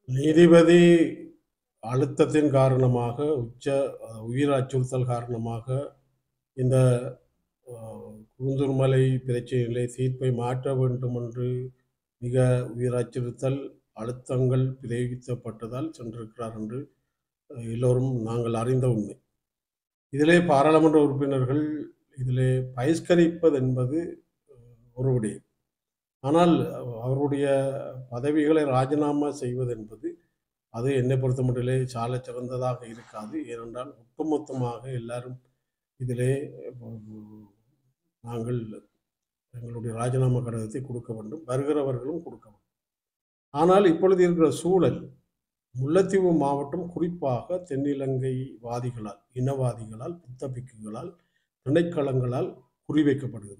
நீதிபதி அழுத்தத்தின் காரணமாக உச்ச அஹ், உயிர் அச்சுறுத்தல் காரணமாக இந்த அஹ், குருந்தூர்மலை பிரச்சனையிலே தீர்ப்பை மாற்ற வேண்டும் என்று மிக உயிர் அச்சுறுத்தல் அழுத்தங்கள் பிரயோகிக்கப்பட்டதால் சென்றிருக்கிறார் என்று அஹ், எல்லோரும் நாங்கள் அறிந்த உண்மை இதிலே பாராளுமன்ற உறுப்பினர்கள் இதிலே பகிஷ்கரிப்பது என்பது அஹ், ஒரு விடயம் ஆனால் அவருடைய பதவிகளை ராஜினாமா செய்வது என்பது அது என்னை பொறுத்த மட்டிலே சால சிறந்ததாக இருக்காது ஏனென்றால் ஒட்டுமொத்தமாக எல்லாரும் இதிலே உம், நாங்கள் எங்களுடைய ராஜினாமா கடிதத்தை கொடுக்க வேண்டும் வருகிறவர்களும் கொடுக்க வேண்டும் ஆனால் இப்பொழுது இருக்கிற சூழல் முல்லைத்தீவு மாவட்டம் குறிப்பாக தென்னிலங்கை வாதிகளால் இனவாதிகளால் புத்தபிக்குகளால் திணைக்களங்களால் குறிவைக்கப்படுகிறது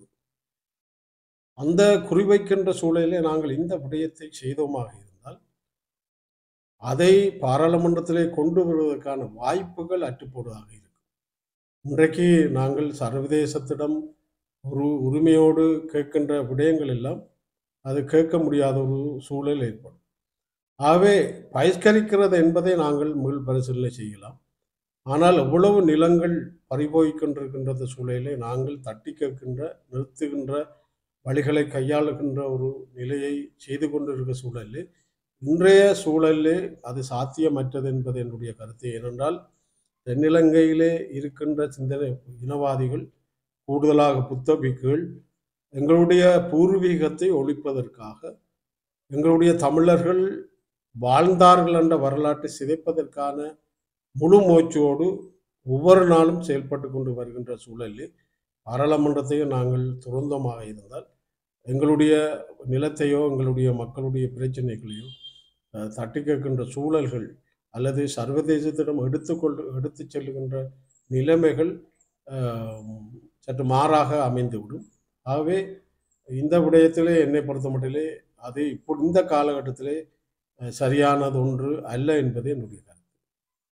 அந்த குறிவைக்கின்ற சூழலிலே நாங்கள் இந்த விடயத்தை செய்தோமாக இருந்தால் அதை பாராளுமன்றத்திலே கொண்டு வருவதற்கான வாய்ப்புகள் அற்றுப்போடுவதாக இருக்கும் இன்றைக்கு நாங்கள் சர்வதேசத்திடம் ஒரு உரிமையோடு கேட்கின்ற விடயங்கள் எல்லாம் அது கேட்க முடியாத ஒரு சூழல் ஏற்படும் ஆகவே பகிஷ்கரிக்கிறது என்பதை நாங்கள் மீள் பரிசீலனை செய்யலாம் ஆனால் எவ்வளவு நிலங்கள் பறிபோய்க்கொண்டிருக்கின்ற சூழலை நாங்கள் தட்டி கேட்கின்ற நிறுத்துகின்ற வழிகளை கையாளுகின்ற ஒரு நிலையை செய்து கொண்டிருக்கிற சூழலில் இன்றைய சூழலிலே அது சாத்தியமற்றது என்பது என்னுடைய கருத்து ஏனென்றால் தென்னிலங்கையிலே இருக்கின்ற சிந்தனை இனவாதிகள் கூடுதலாக புத்தபிக்குகள் எங்களுடைய பூர்வீகத்தை ஒழிப்பதற்காக எங்களுடைய தமிழர்கள் வாழ்ந்தார்கள் என்ற வரலாற்றை சிதைப்பதற்கான முழு மூச்சோடு ஒவ்வொரு நாளும் செயல்பட்டு கொண்டு வருகின்ற சூழலில் பாராளுமன்றத்தையும் நாங்கள் துறந்தமாக இருந்தால் எங்களுடைய நிலத்தையோ எங்களுடைய மக்களுடைய பிரச்சனைகளையோ அஹ், தட்டி கேட்கின்ற சூழல்கள் அல்லது சர்வதேசத்திடம் எடுத்துக்கொண்டு எடுத்து செல்லுகின்ற நிலைமைகள் அஹ், சற்று மாறாக அமைந்துவிடும் ஆகவே இந்த விடயத்திலே என்னை பொறுத்த மட்டிலே அது இப்போ இந்த காலகட்டத்திலே அஹ், சரியானது ஒன்று அல்ல என்பதே என்னுடைய கருத்து